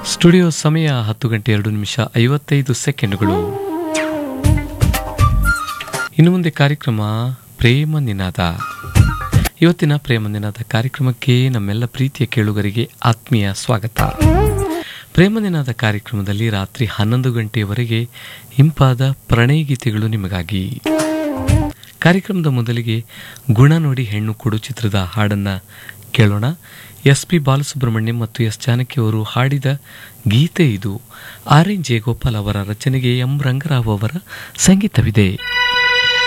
studio ಸಮಯ ಹತ್ತು ಗಂಟೆ ಎರಡು ನಿಮಿಷ ಐವತ್ತೈದು ಸೆಕೆಂಡುಗಳು ಇನ್ನು ಮುಂದೆ ಕಾರ್ಯಕ್ರಮ ಪ್ರೇಮ ನಿನಾದ ಇವತ್ತಿನ ಪ್ರೇಮ ನಿನಾದ ಕಾರ್ಯಕ್ರಮಕ್ಕೆ ನಮ್ಮೆಲ್ಲ ಪ್ರೀತಿಯ ಕೇಳುಗರಿಗೆ ಆತ್ಮೀಯ ಸ್ವಾಗತ ಪ್ರೇಮ ನಿನಾದ ಕಾರ್ಯಕ್ರಮದಲ್ಲಿ ರಾತ್ರಿ ಹನ್ನೊಂದು ಗಂಟೆಯವರೆಗೆ ಇಂಪಾದ ಪ್ರಣಯ ಗೀತೆಗಳು ನಿಮಗಾಗಿ ಕಾರ್ಯಕ್ರಮದ ಮೊದಲಿಗೆ ಗುಣ ನೋಡಿ ಹೆಣ್ಣು ಕೊಡು ಚಿತ್ರದ ಹಾಡನ್ನ ಕೇಳೋಣ ಎಸ್ ಪಿ ಬಾಲಸುಬ್ರಹ್ಮಣ್ಯಂ ಮತ್ತು ಎಸ್ ಜಾನಕಿ ಅವರು ಹಾಡಿದ ಗೀತೆ ಇದು ಆರ್ ಎನ್ ಜಯಗೋಪಾಲ್ ಅವರ ರಚನೆಗೆ ಎಂ ರಂಗರಾವ್ ಅವರ ಸಂಗೀತವಿದೆ